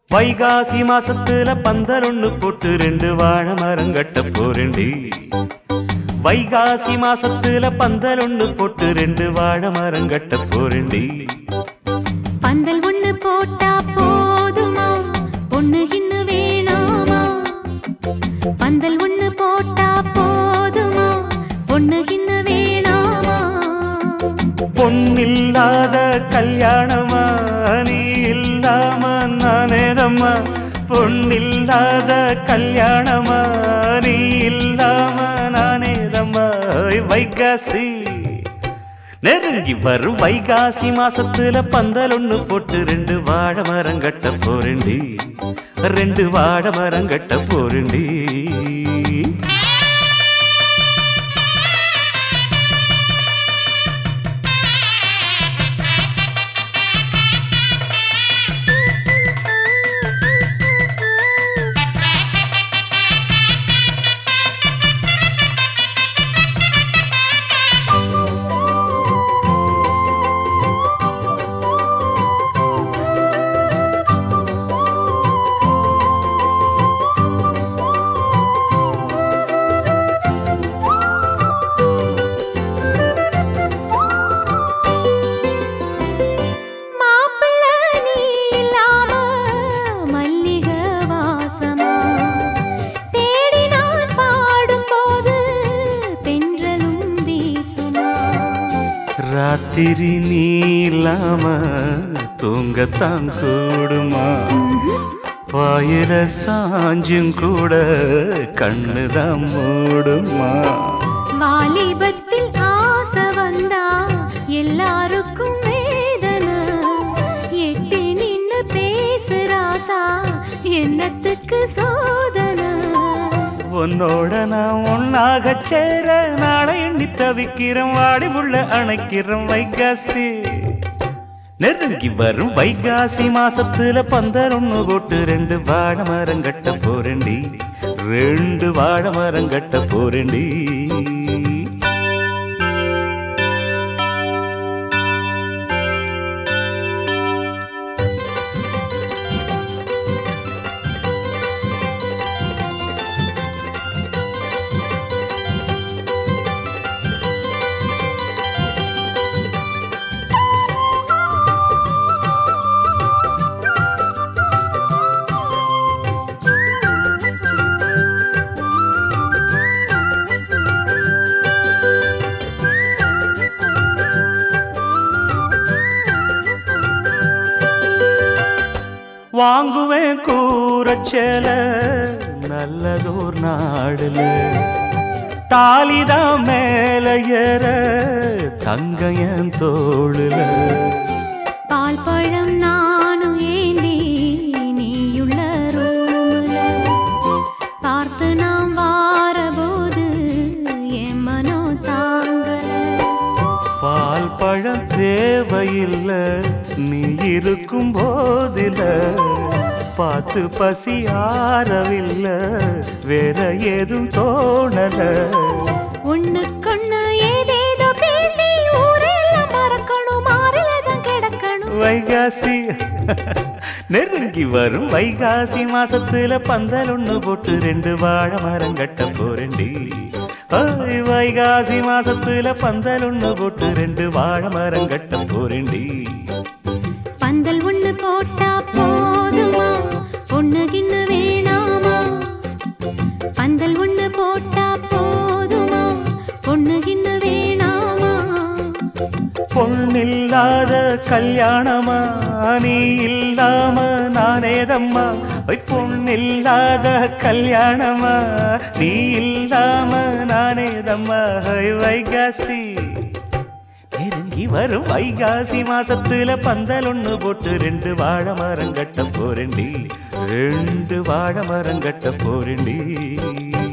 வைகாசி மாசத்துல பந்தல் ஒண்ணு போட்டு ரெண்டு வாழை மரம் கட்ட போறேண்டி வைகாசி மாசத்துல பந்தல் ஒண்ணு போட்டு ரெண்டு வாழை மரம் கட்ட போறேண்டி பந்தல் ஒண்ணு போட்டா போதுமா பொண்ணு கிண்ணு வேணாமா பந்தல் ஒண்ணு போட்டா போதுமா பொண்ணு கிண்ணு வேணாமா பொன்னில்லாத கல்யாணமா நீ இல்லாம நானேதம்மா பொன்னில்லாத கல்யாணமா நீ இல்லாம நானேதம்மா ஓய் வைகாசி நெருங்கி வரும் வைகாசி மாசத்துல பந்தல் ஒண்ணு போட்டு ரெண்டு வாழை மரம் கட்ட போறேண்டி ரெண்டு வாழை மரம் கட்ட போறேண்டி மாப்பிள்ள நீ இல்லாம மல்லிகை வாசமா தேடி நான் பாடும்போது தென்றலும் வீசுமா ராத்திரி நீ இல்லாம தூங்கத்தான் கூடுமா பாயிர சாஞ்சும் கூட கண்ணுதான் மூடுமா வாலிபத்தில் ஆசை வந்தா எல்லாருக்கும் வேதனை எட்டி நின்னு பேசுறாசா என்னத்துக்கு சோதனை உன்னோட நான் ஒன்னாக சேர நாளை எண்ணி தவிக்கிறோம் வாடி முள்ள அணைக்கிறோம் வைகாசி நெருங்கி வரும் வைகாசி மாசத்துல பந்தல் ஒண்ணு போட்டு ரெண்டு வாழை மரம் கட்ட போறேண்டி ரெண்டு வாழை மரம் கட்ட போறேண்டி வாங்குவேன் கூறச்சேல நல்லதோர் நாடுல தாலிதான் மேல ஏற தங்கையன் தோளுல பால் பழம் நானும் ஏந்தி நீயுள்ள ரூமுல பார்த்து நாம் வாரபோது என் மனம் தாங்கல பால் பழம் தேவையில்லை நீ இருக்கும் போதில பார்த்து பசி ஆறவில்லை வேற ஏதும் தோணல ஒண்ணுக்கொண்ணு ஏதேதோ பேசி ஊரெல்லாம் மறக்கணும் மாறிலதான் கிடக்கணும் வைகாசி நெருங்கி வரும் வைகாசி மாசத்துல பந்தல் ஒண்ணு போட்டு ரெண்டு வாழை மரம் கட்ட போறேண்டி ஓய், வைகாசி மாசத்துல பந்தல் ஒண்ணு போட்டு ரெண்டு வாழை மரம் கட்ட போறேண்டி பந்தல் ஒண்ணு போட்டா போதுமா பொண்ணு கிண்ணு வேணாமா பந்தல் ஒண்ணு போட்டா போதுமா பொண்ணு கிண்ணு வேணாமா பொண்ணில்லாத கல்யாணமா நீ இல்லாம நானேதம்மா ஒய் பொண்ணில்லாத கல்யாணமா நீ இல்லாம நானேதம்மா ஒய் வைகாசி நெருங்கி வரும் வைகாசி மாசத்துல பந்தல் ஒண்ணு போட்டு ரெண்டு வாழை மரம் கட்ட போறேண்டி ரெண்டு வாழை மரம் கட்ட போறேண்டி